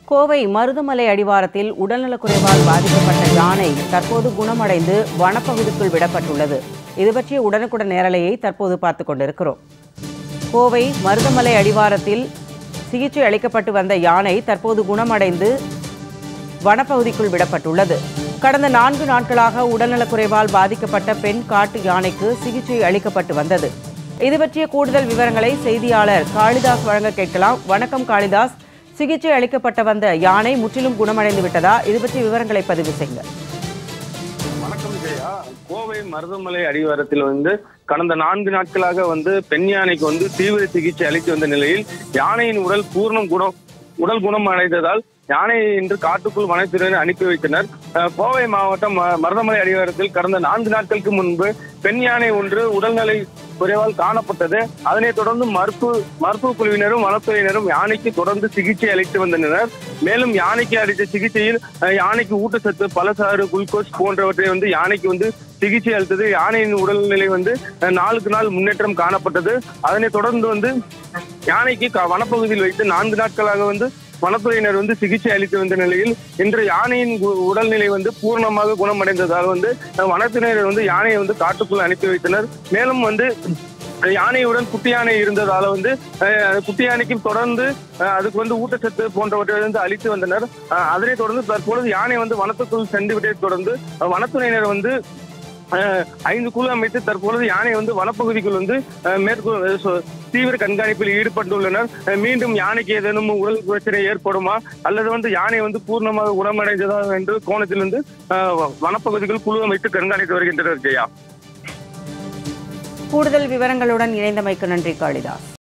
கோவை மருதமலை அடிவாரத்தில் உடல்நலக்குறைவால் பாதிக்கப்பட்ட யானை தற்போது குணமடைந்து வனப்பகுதிக்குள் விடப்பட்டுள்ளது இது பற்றிய உடனுக்குடன் நேரலையை தற்போது பார்த்துக் கொண்டிருக்கிறோம் கோவை மருதமலை அடிவாரத்தில் சிகிச்சை அளிக்கப்பட்டு வந்த யானை தற்போது குணமடைந்து வனப்பகுதிக்குள் விடப்பட்டுள்ளது கடந்த நான்கு நாட்களாக உடல்நலக்குறைவால் பாதிக்கப்பட்ட பெண் காட்டு யானைக்கு சிகிச்சை அளிக்கப்பட்டு வந்தது இது பற்றிய கூடுதல் விவரங்களை செய்தியாளர் காளிதாஸ் வழங்க கேட்கலாம் வணக்கம் காளிதாஸ் சிகிச்சை அளிக்கப்பட்ட வந்த யானை முற்றிலும் குணமடைந்து விட்டதா இது பற்றிய விவரங்களை பதிவு செய்யுங்க வணக்கம் ஜெயா கோவை மருதமலை அடிவாரத்தில் வந்து கடந்த நான்கு நாட்களாக வந்து பெண் யானைக்கு வந்து தீவிர சிகிச்சை அளித்து வந்த நிலையில் யானையின் உடல் பூர்ணம் குணம் உடல் குணம் அடைந்ததால் யானையை இன்று காட்டுக்குள் வனத்துறையினர் அனுப்பி வைத்தனர் அஹ், கோவை மாவட்டம் ம- மருதமலை அடிவாரத்தில் கடந்த நான்கு நாட்களுக்கு முன்பு பெண் யானை ஒன்று உடல்நிலை குறைவால் காணப்பட்டது அதனைத் தொடர்ந்து மருத்துவ மருத்துவ குழுவினரும் வனத்துறையினரும் யானைக்கு தொடர்ந்து சிகிச்சை அளித்து வந்தனர் மேலும் யானைக்கு அளித்த சிகிச்சையில் அஹ், யானைக்கு ஊட்டச்சத்து பலசாறு குளுக்கோஸ் போன்றவற்றை வந்து யானைக்கு வந்து சிகிச்சை அளித்தது யானையின் உடல்நிலை வந்து அஹ், நாளுக்கு நாள் முன்னேற்றம் காணப்பட்டது அதனைத் தொடர்ந்து வந்து யானைக்கு க- வனப்பகுதியில் வைத்து நான்கு நாட்களாக வந்து வனத்துறையினர் வந்து சிகிச்சை அளித்து வந்த நிலையில் இன்று யானையின் கு- உடல்நிலை வந்து பூர்ணமாக குணமடைந்ததால் வந்து அஹ், வனத்துறையினர் வந்து யானையை வந்து காட்டுக்குள் அனுப்பி வைத்தனர் மேலும் வந்து அஹ், யானையுடன் குட்டி யானை இருந்ததால வந்து அஹ், குட்டி யானைக்கும் தொடர்ந்து அஹ், அதுக்கு வந்து ஊட்டச்சத்து போன்றவற்றை வந்து அளித்து வந்தனர் அஹ், அதனைத் தொடர்ந்து தற்பொழுது யானை வந்து வனத்துக்குள் சென்று விட்டதை தொடர்ந்து அஹ், வனத்துறையினர் வந்து அஹ், ஐந்து குழு அமைத்து தற்பொழுது யானை வந்து வனப்பகுதிக்குள் வந்து அஹ், மேற்கொள் சொ- தீவிர கண்காணிப்பில் ஈடுபட்டுள்ளனர் அஹ், மீண்டும் யானைக்கு ஏதேனும் உடல் பிரச்சனை ஏற்படுமா அல்லது வந்து யானை வந்து பூர்ணமாக குணமடைந்ததா என்று கோணத்திலிருந்து அஹ், வனப்பகுதிக்குள் குழு அமைத்து கண்காணித்து வருகின்றனர் ஜெயா கூடுதல் விவரங்களுடன் இணைந்தமைக்கு நன்றி காளிதாஸ்